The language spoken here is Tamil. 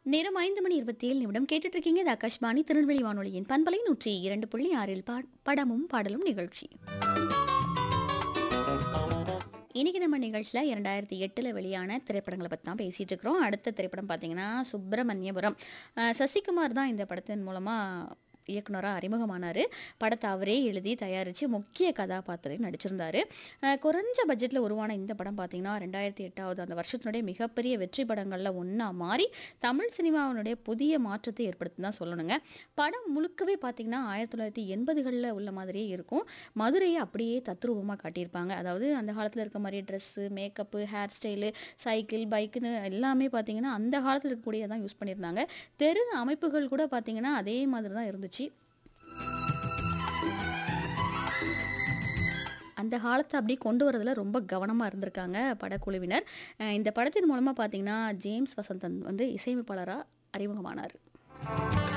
நேரம் ஐந்து மணி இருபத்தி ஏழு நிமிடம் கேட்டுட்டு இருக்கீங்க இது ஆகாஷ்வாணி திருநெல்வேலி வானொலியின் பண்பலை நூற்றி இரண்டு புள்ளி ஆறில் பா- படமும் பாடலும் நிகழ்ச்சி இன்னைக்கு நம்ம நிகழ்ச்சியில் இரண்டாயிரத்தி எட்டில் வெளியான திரைப்படங்களை பற்றி தான் பேசிகிட்டு இருக்கிறோம் அடுத்த திரைப்படம் பார்த்தீங்கன்னா சுப்பிரமணியபுரம் அஹ் சசிகுமார் தான் இந்த படத்தின் மூலமாக இயக்குனராக அறிமுகமானார் படத்தை அவரே எழுதி தயாரித்து முக்கிய கதாபாத்திரம் நடிச்சிருந்தாரு அஹ் குறைஞ்ச பட்ஜெட்டில் உருவான இந்த படம் பார்த்தீங்கன்னா ரெண்டாயிரத்தி எட்டாவது அந்த வருஷத்தினுடைய மிகப்பெரிய வெற்றி படங்களில் ஒன்றா மாறி தமிழ் சினிமாவினுடைய புதிய மாற்றத்தை ஏற்படுத்தி தான் சொல்லணுங்க படம் முழுக்கவே பார்த்தீங்கன்னா ஆயிரத்தி தொள்ளாயிரத்தி எண்பதுகளில் உள்ள மாதிரியே இருக்கும் மதுரையை அப்படியே தத்ரூபமாக காட்டியிருப்பாங்க அதாவது அந்த காலத்தில் இருக்க மாதிரி dress makeup hair style cycle பைக்குன்னு எல்லாமே பார்த்தீங்கன்னா அந்த காலத்தில் இருக்கக்கூடிய தான் யூஸ் பண்ணியிருந்தாங்க தெரு அமைப்புகள் கூட பார்த்தீங்கன்னா அதே மாதிரி தான் இருந்துச்சு அந்த காலத்தை அப்படி கொண்டு வரதுல ரொம்ப கவனமாக இருந்திருக்காங்க படக்குழுவினர் அஹ் இந்த படத்தின் மூலமாக பார்த்தீங்கன்னா ஜேம்ஸ் வசந்தன் வந்து இசையமைப்பாளராக அறிமுகமானார்